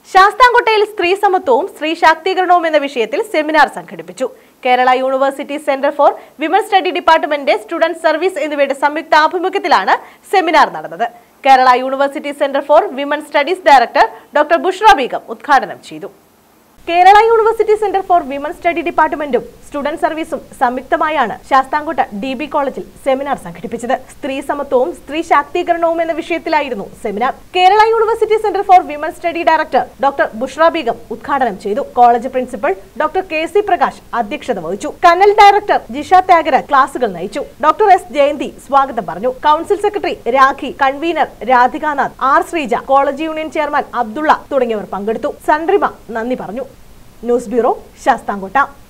ശാസ്താംകോട്ടയിൽ സ്ത്രീ സമത്വവും സ്ത്രീ ശാക്തീകരണവും എന്ന വിഷയത്തിൽ സെമിനാർ സംഘടിപ്പിച്ചു Kerala university centre for women study department student service എന്നിവയുടെ സംയുക്ത ആഭിമുഖ്യത്തിലാണ് സെമിനാർ നടന്നത് Kerala university centre for women studies director doctor Bushra Beegum ഉദ്ഘാടനം ചെയ്തു Kerala university centre for women study ഡിപ്പാർട്ട്മെന്റും സ്റ്റുഡന്റ് സർവീസും സംയുക്തമായാണ് ശാസ്താംകോട്ട ഡി ബി കോളേജിൽ സെമിനാർ സംഘടിപ്പിച്ചത് സ്ത്രീ സമത്വവും സ്ത്രീ ശാക്തീകരണവും എന്ന വിഷയത്തിലായിരുന്നു seminar Kerala university centre for women study director doctor Bushra Beegum ഉദ്ഘാടനം ചെയ്തു college principal doctor K C Prakash അധ്യക്ഷത വഹിച്ചു കനൽ ഡയറക്ടർ ജിഷ ത്യാഗര ക്ലാസുകൾ നയിച്ചു ഡോക്ടർ എസ് ജയന്തി സ്വാഗതം പറഞ്ഞു council secretary Rakhi convener Radhikanath R Sreeja college union chairman Abdullah തുടങ്ങിയവർ പങ്കെടുത്തു സൺറിമ നന്ദി പറഞ്ഞു ന്യൂസ് ബ്യൂറോ ശാസ്താംകോട്ട